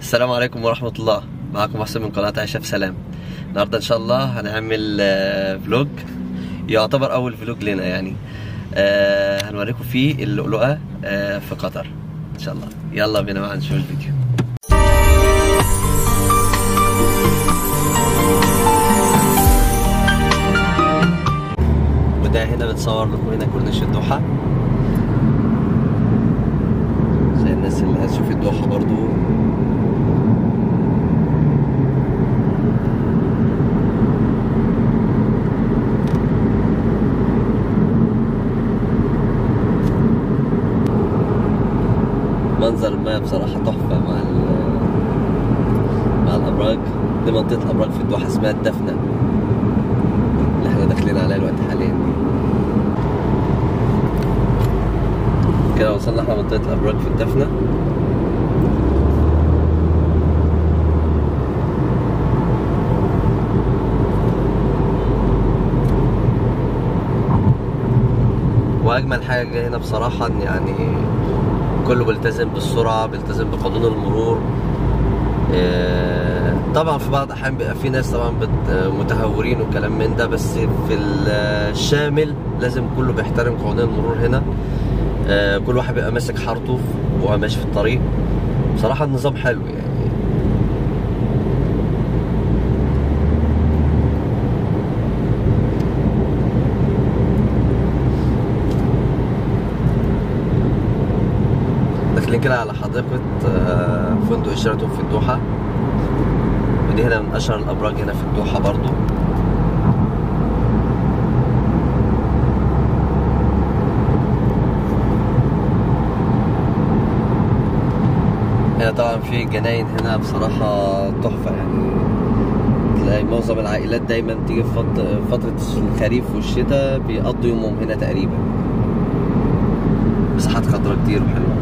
السلام عليكم ورحمة الله معكم محسن من قناة عيشة في سلام النهاردة إن شاء الله هنعمل آه، فلوج يعتبر أول فلوج لنا يعني آه، هنوريكم فيه اللؤلؤة آه، في قطر إن شاء الله يلا بينا معانا نشوف الفيديو وده هنا بنصور لكم هنا كورنيش الدوحة زي الناس اللي هتشوف الدوحة برضو منظر الماء بصراحة تحفة مع ال- مع الأبراج دي منطقة الأبراج في الدوحة اسمها الدفنة اللي احنا داخلين عليها الوقت حاليا كده وصلنا احنا منطقة الأبراج في الدفنة واجمل حاجه هنا بصراحه ان يعني كله بيلتزم بالسرعه بيلتزم بقانون المرور آه، طبعا في بعض الاحيان بيبقى في ناس طبعا بت- متهورين وكلام من ده بس في الشامل لازم كله بيحترم قوانين المرور هنا آه، كل واحد بيبقى ماسك حارته وهو ماشي في الطريق بصراحه النظام حلو يعني داخلين كده على حديقة آه، فندق شيراتون في الدوحة ودي هنا من أشهر الأبراج هنا في الدوحة برضو هنا طبعا في جناين هنا بصراحة تحفة يعني تلاقي معظم العائلات دايما تيجي في فت- فترة الخريف والشتاء بيقضوا يومهم هنا تقريبا مساحات خضراء كتير وحلوة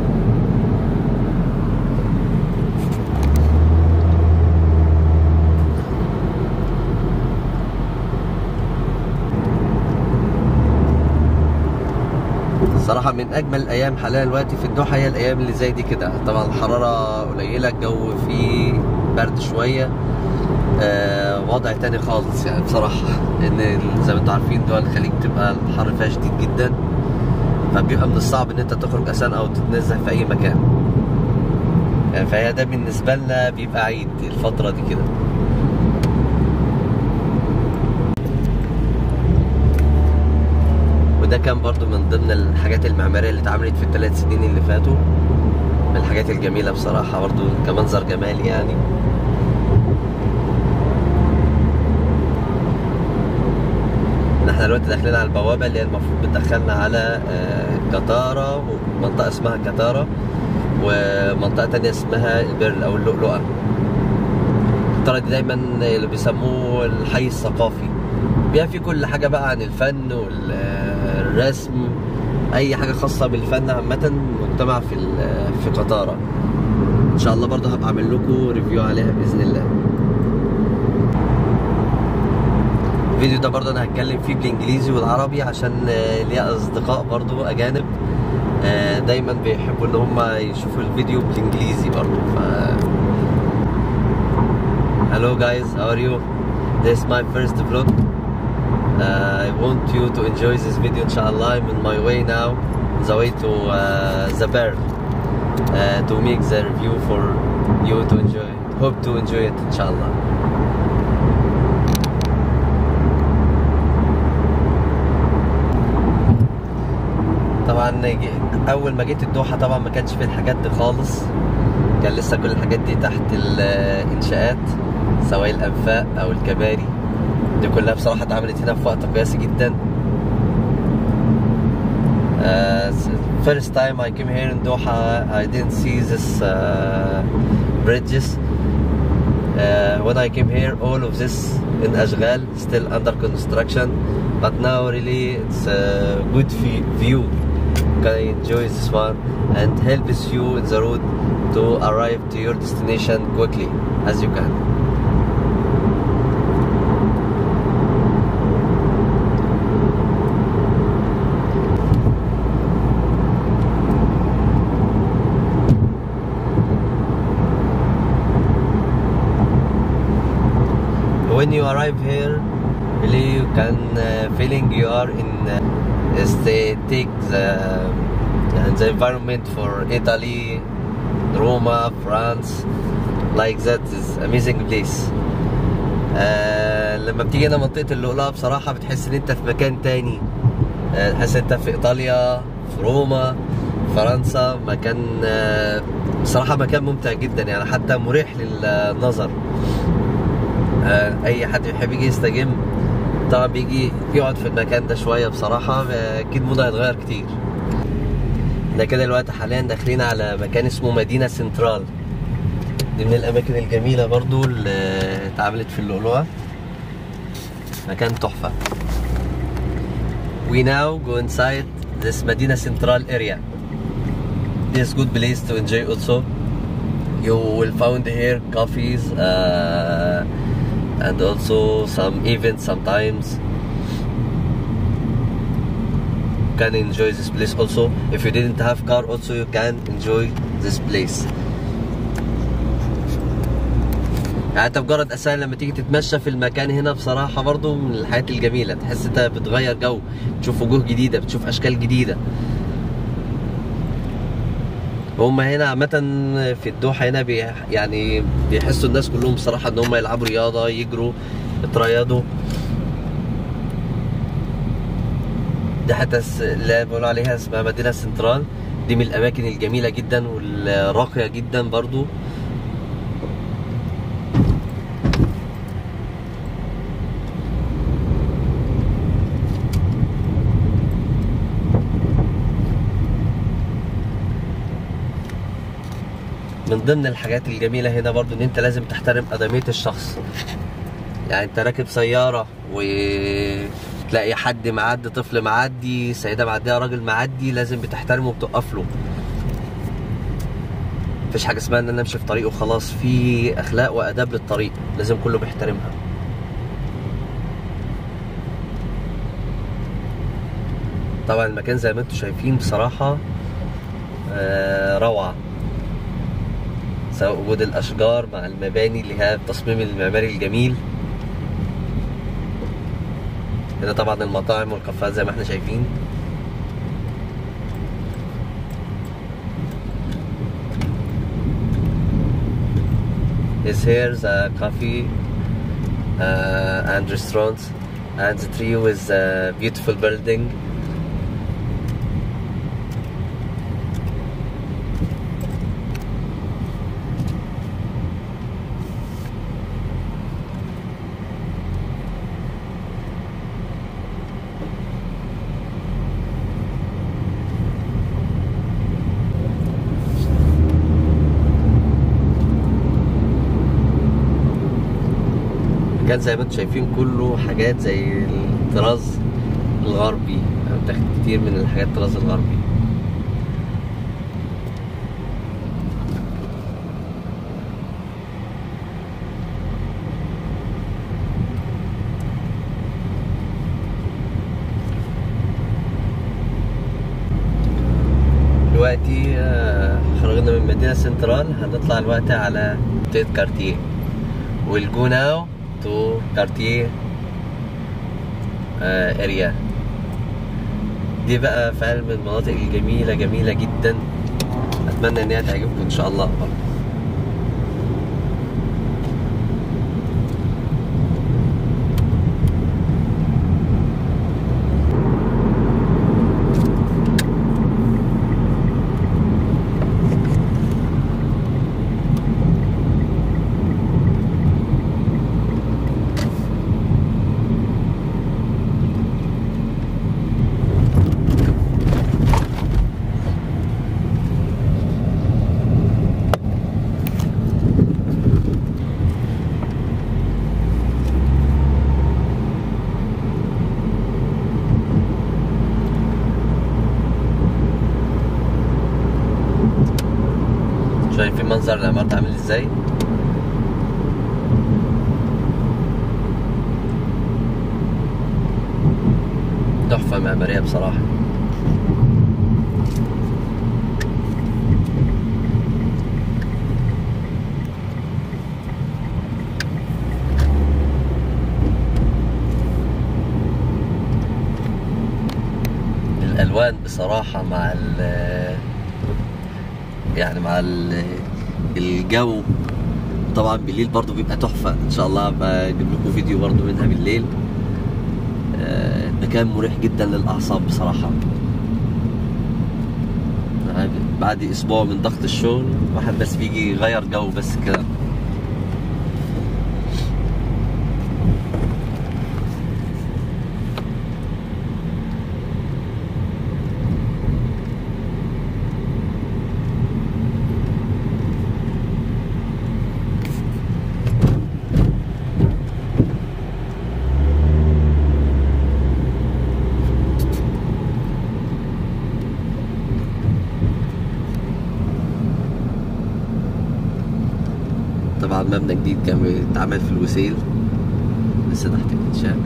صراحة من أجمل الأيام حاليا دلوقتي في الدوحة هي الأيام اللي زي دي كده طبعا الحرارة قليلة الجو فيه برد شوية آه وضع تاني خالص يعني بصراحة لأن زي ما انتم عارفين دول الخليج بتبقى الحر فيها شديد جدا فبيبقى من الصعب إن أنت تخرج أساسا أو تتنزه في أي مكان يعني فهي ده بالنسبة لنا بيبقى عيد الفترة دي كده وده كان برضو من ضمن الحاجات المعمارية اللي اتعملت في الثلاث سنين اللي فاتوا من الحاجات الجميلة بصراحة برضو كمنظر جمالي يعني احنا دلوقتي داخلين على البوابة اللي هي المفروض بتدخلنا على آه، قطارة ومنطقة اسمها قطارة ومنطقة تانية اسمها البرل أو اللؤلؤة القطارة دي دايما اللي بيسموه الحي الثقافي بيبقى في كل حاجة بقى عن الفن والرسم أي حاجة خاصة بالفن عامة مجتمع في ال- في قطارة إن شاء الله برضه هبقى أعمل لكم ريفيو عليها بإذن الله الفيديو ده برضه أنا هتكلم فيه بالإنجليزي والعربي عشان آه، ليا أصدقاء برضه أجانب آه، دايما بيحبوا إن هم يشوفوا الفيديو بالإنجليزي برضه ف Hello guys, how are you? This is my first vlog. Uh, I want you to enjoy this video inshallah. I'm on my way now, the way to uh, the Pearl uh, to make the review for you to enjoy. Hope to enjoy it inshallah. طبعا جي- اول ما جيت الدوحه طبعا ما كانش فيه الحاجات دي خالص كان لسه كل الحاجات دي تحت الانشاءات سواء الانفاق او الكباري دي كلها بصراحه اتعملت هنا في وقت قياسي جدا Uh, first time I came here in Doha, I didn't see this uh, bridges. Uh, when I came here, all of this in Ashghal still under construction, but now really it's a good vi- view. Can enjoy this one and helps you in the road to arrive to your destination quickly as you can. when you arrive here really you can uh, feeling you are in uh, aesthetic the, the environment for Italy Roma France like that is amazing place آه لما بتيجي هنا منطقة اللؤلؤة بصراحة بتحس ان انت في مكان تاني آه تحس انت في ايطاليا في روما فرنسا مكان آه بصراحة مكان ممتع جدا يعني حتى مريح للنظر آه اي حد بيحب يجي يستجم طبعا بيجي يقعد في المكان ده شوية بصراحة آه، اكيد موده هيتغير كتير احنا كده دلوقتي حاليا داخلين على مكان اسمه مدينة سنترال دي من الاماكن الجميله برضو اللي اتعملت في اللؤلؤه مكان تحفه we now go inside this Medina Central area this good place to enjoy also you will find here coffees uh, and also some events sometimes you can enjoy this place also if you didn't have car also you can enjoy this place يعني انت مجرد اساسا لما تيجي تتمشى في المكان هنا بصراحه برضو من الحاجات الجميله تحس انت بتغير جو بتشوف وجوه جديده بتشوف اشكال جديده هم هنا عامة في الدوحة هنا بي يعني بيحسوا الناس كلهم بصراحة ان هم يلعبوا رياضة يجروا يتريضوا دي حتى الس- اللي بيقولوا عليها اسمها مدينة سنترال دي من الأماكن الجميلة جدا والراقية جدا برضو من ضمن الحاجات الجميلة هنا برضو ان انت لازم تحترم ادمية الشخص يعني انت راكب سيارة وتلاقي حد معدي طفل معدي سيدة معدية راجل معدي لازم بتحترمه وبتقف له مفيش حاجة اسمها ان انا امشي في طريق وخلاص في اخلاق واداب للطريق لازم كله بيحترمها طبعا المكان زي ما انتم شايفين بصراحة آه، روعة سواء وجود الاشجار مع المباني اللي هي التصميم المعماري الجميل هنا طبعا المطاعم والكافيهات زي ما احنا شايفين is here the coffee uh, and restaurants and the trio is a beautiful building كان زي ما انتم شايفين كله حاجات زي الطراز الغربي يعني بتاخد كتير من الحاجات الطراز الغربي دلوقتي آه، خرجنا من مدينة سنترال هنطلع دلوقتي على منطقة كارتيه we'll go now to Cartier uh, area دي بقى فعلا من المناطق الجميلة جميلة جدا أتمنى إن هي تعجبكم إن شاء الله برضه شايفين منظر العمارة عامل ازاي تحفة معمارية بصراحة الالوان بصراحه مع ال يعني مع ال الجو طبعا بالليل برضو بيبقى تحفه ان شاء الله هبقى اجيب لكم فيديو برضو منها بالليل آه، مكان مريح جدا للاعصاب بصراحه بعد اسبوع من ضغط الشغل واحد بس بيجي يغير جو بس كده طبعا مبنى جديد كان بيتعمل في الوسيل لسه تحت الانشاء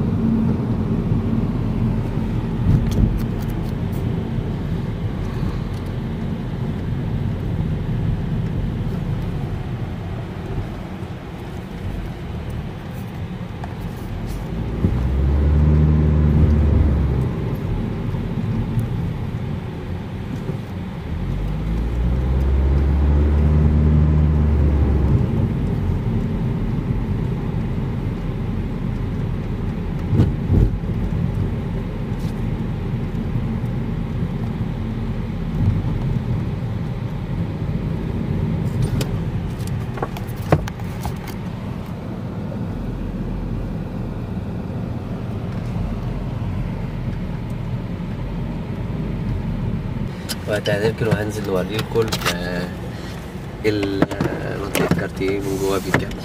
وهتعرفكم وهنزل اوريكم آه، ال- آه، منطقة كارتيه من جوا بالكامل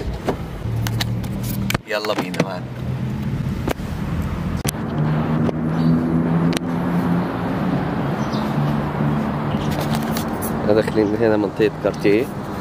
يلا بينا معانا احنا داخلين هنا منطقة كارتيه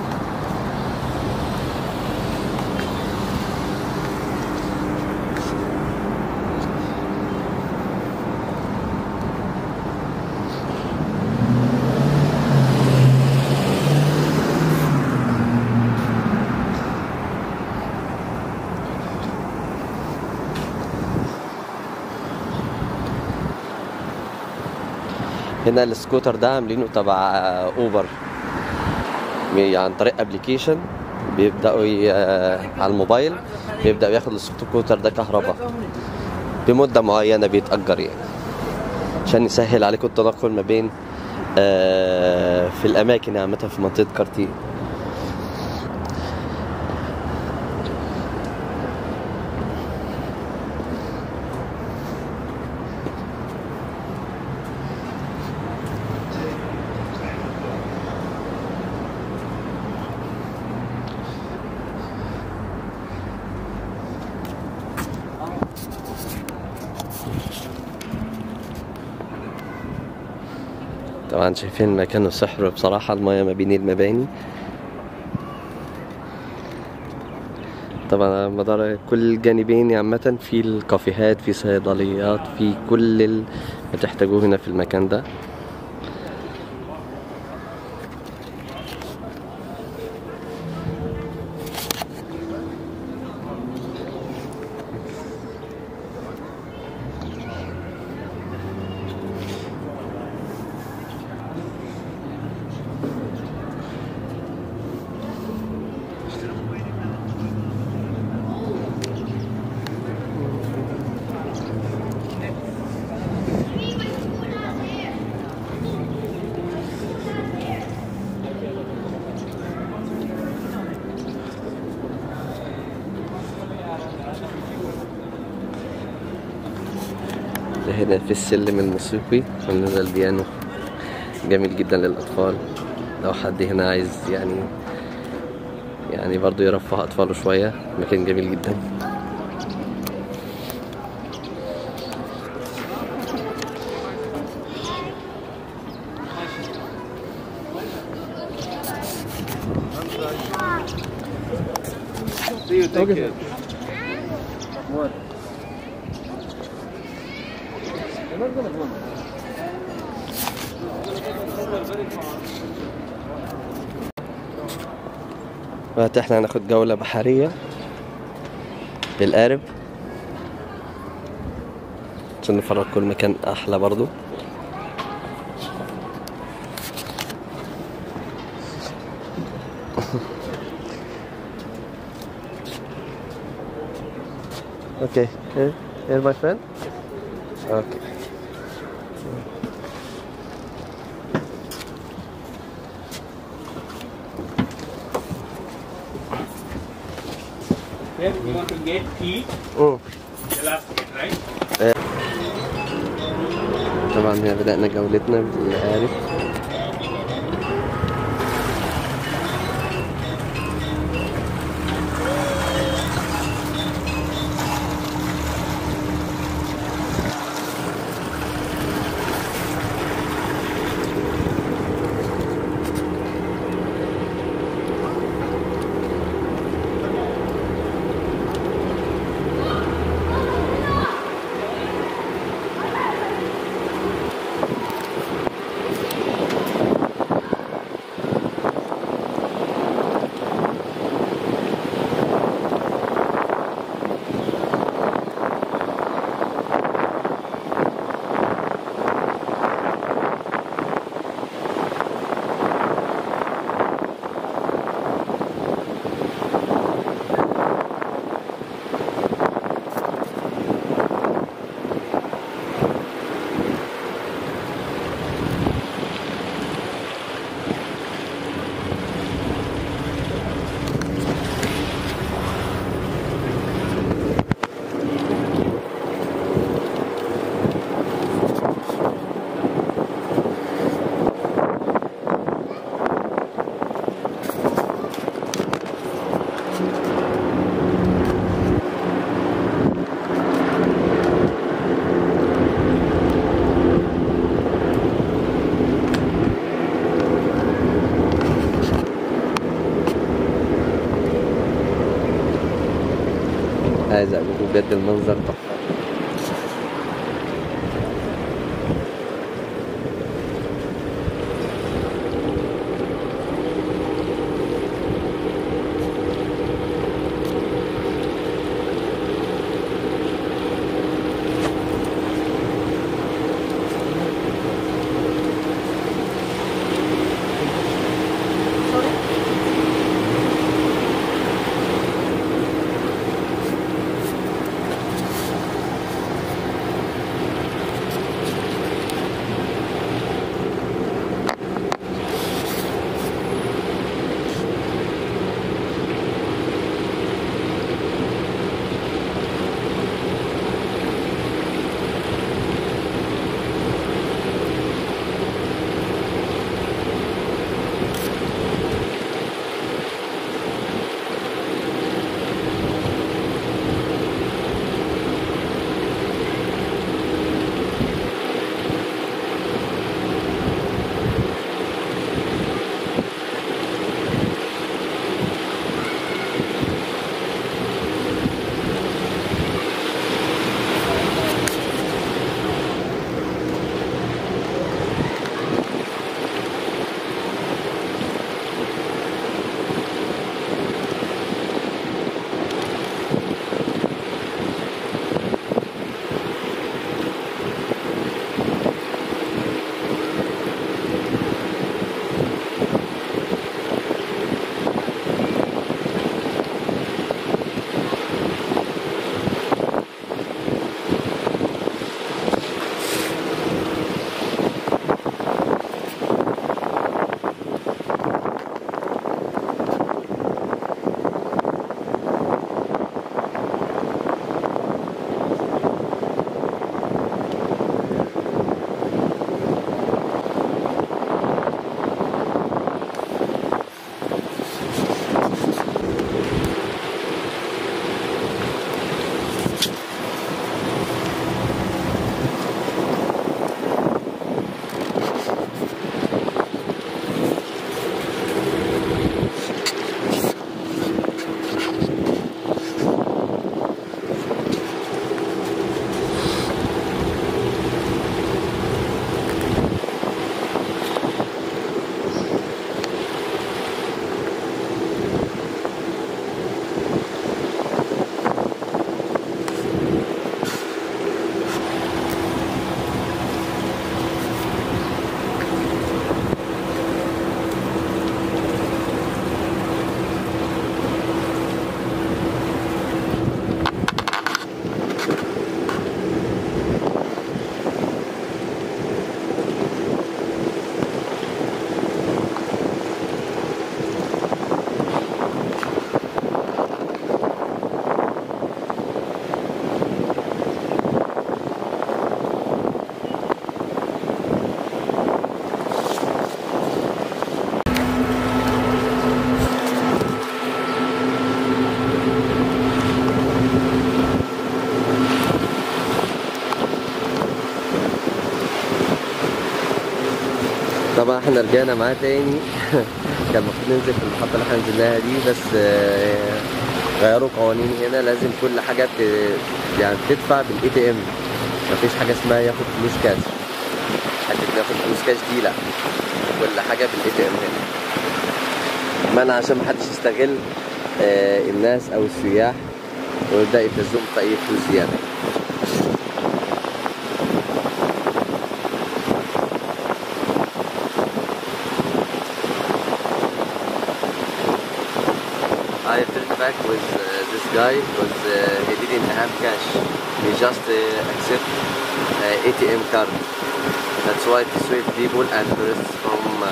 هنا السكوتر ده عاملينه تبع اوبر عن طريق ابلكيشن بيبداوا ي... على الموبايل بيبدا ياخد السكوتر ده كهرباء بمده معينه بيتاجر يعني عشان يسهل عليكم التنقل ما بين آه، في الاماكن عامه في منطقه كارتيه طبعا شايفين مكانه سحر بصراحة المياه ما بين المباني طبعا على مدار كل الجانبين عامة في الكافيهات في صيدليات في كل ال- ما تحتاجوه هنا في المكان ده هنا في السلم الموسيقي عندنا البيانو جميل جدا للأطفال لو حد هنا عايز يعني يعني برضو يرفه أطفاله شوية مكان جميل جدا See you. Take care. What? You're not gonna go. دلوقتي احنا هناخد جولة بحرية بالقارب عشان نفرج كل مكان أحلى برضو okay, here, here, my friend. Okay. Here you want to get tea, أوه. the last ticket, right? طبعا هنا بدأنا جولتنا بالعارف عايز اقول لكم بجد المنظر تحفه طبعا احنا رجعنا معاه تاني كان المفروض ننزل في المحطة اللي احنا نزلناها دي بس آه، غيروا قوانين هنا لازم كل حاجة ت- يعني تدفع بالاي تي ام مفيش حاجة اسمها ياخد فلوس كاش حتة ياخد فلوس كاش دي لا كل حاجة بالاي تي ام هنا منع عشان محدش يستغل آه، الناس او السياح ويبدأ يبتزهم في اي فلوس زيادة I felt back with uh, this guy because uh, he didn't have cash. He just uh, accept uh, ATM card. That's why to save people and tourists from uh,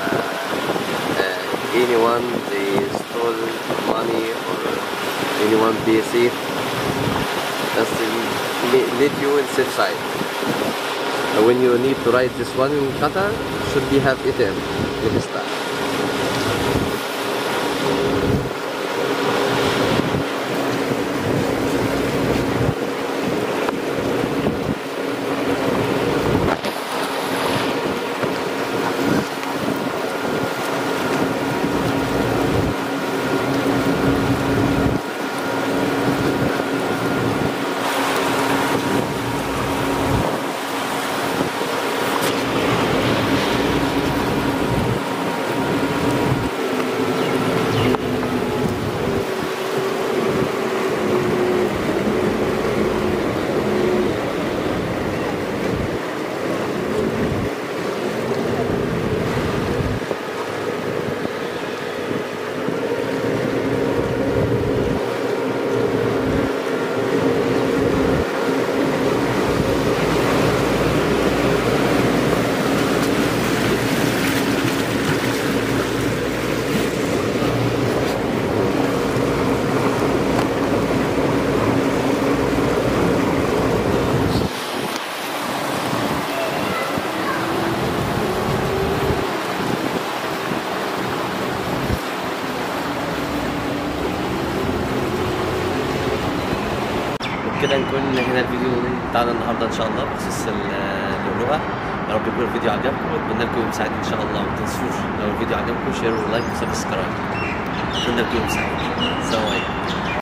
uh, anyone they stole money or anyone be safe. Just to le- let you in safe side. Uh, When you need to ride this one in Qatar, should be have ATM next time. وبكده نكون هنا الفيديو بتاعنا النهارده ان شاء الله بخصوص ال- اللؤلؤه يا رب يكون الفيديو عجبكم واتمنى لكم يوم سعيد ان شاء الله وما تنسوش لو الفيديو عجبكم شير ولايك وسبسكرايب اتمنى لكم يوم سعيد السلام عليكم